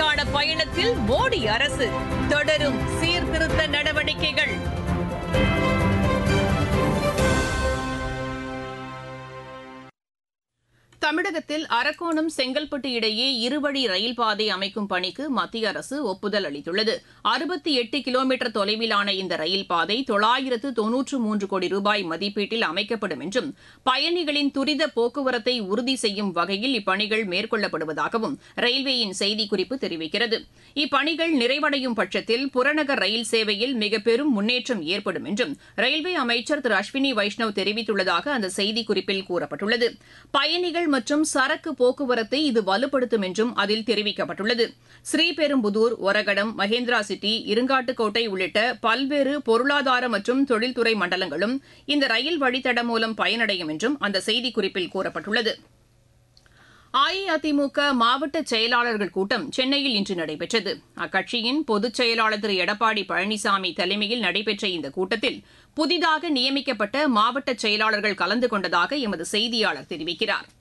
வளர்ச்சிக்கான பயணத்தில் மோடி அரசு தொடரும் சீர்திருத்த நடவடிக்கைகள் தமிழகத்தில் அரக்கோணம் செங்கல்பட்டு இடையே இருவழி ரயில் பாதை அமைக்கும் பணிக்கு மத்திய அரசு ஒப்புதல் அளித்துள்ளது அறுபத்தி எட்டு கிலோமீட்டர் தொலைவிலான இந்த ரயில் பாதை தொள்ளாயிரத்து தொன்னூற்று மூன்று கோடி ரூபாய் மதிப்பீட்டில் அமைக்கப்படும் என்றும் பயணிகளின் துரித போக்குவரத்தை உறுதி செய்யும் வகையில் இப்பணிகள் மேற்கொள்ளப்படுவதாகவும் ரயில்வேயின் செய்திக்குறிப்பு தெரிவிக்கிறது இப்பணிகள் நிறைவடையும் பட்சத்தில் புறநகர் ரயில் சேவையில் மிக பெரும் முன்னேற்றம் ஏற்படும் என்றும் ரயில்வே அமைச்சர் திரு அஸ்வினி வைஷ்ணவ் தெரிவித்துள்ளதாக அந்த செய்திக்குறிப்பில் கூறப்பட்டுள்ளது பயணிகள் மற்றும் சரக்கு போக்குவரத்தை இது வலுப்படுத்தும் என்றும் அதில் தெரிவிக்கப்பட்டுள்ளது ஸ்ரீபெரும்புதூர் ஒரகடம் மகேந்திரா சிட்டி இருங்காட்டுக்கோட்டை உள்ளிட்ட பல்வேறு பொருளாதார மற்றும் தொழில்துறை மண்டலங்களும் இந்த ரயில் வழித்தடம் மூலம் பயனடையும் என்றும் அந்த செய்திக்குறிப்பில் கூறப்பட்டுள்ளது அஇஅதிமுக மாவட்ட செயலாளர்கள் கூட்டம் சென்னையில் இன்று நடைபெற்றது அக்கட்சியின் பொதுச் செயலாளர் திரு எடப்பாடி பழனிசாமி தலைமையில் நடைபெற்ற இந்த கூட்டத்தில் புதிதாக நியமிக்கப்பட்ட மாவட்ட செயலாளர்கள் கலந்து கொண்டதாக எமது செய்தியாளர் தெரிவிக்கிறார்